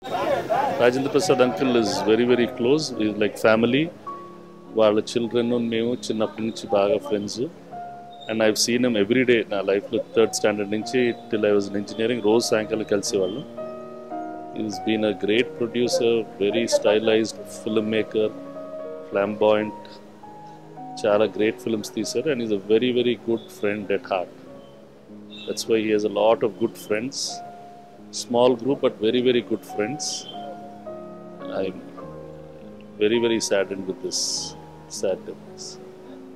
Rajendra Prasad uncle is very very close is like family వాళ్ళ children మేము చిన్నప్పటి నుంచి బాగా friends and I've seen em every day నా లైఫ్లో థర్డ్ స్టాండర్డ్ నుంచి టిల్ ఐ వాజ్ ఇంజనీరింగ్ రోజు సాయంకాలం కలిసేవాళ్ళం is been a great producer very stylized film maker flamboyant చాలా గ్రేట్ ఫిల్మ్స్ తీశారు and is a very very good friend at heart that's why he has a lot of good friends small group but very very good friends I'm very very saddened with this sad death.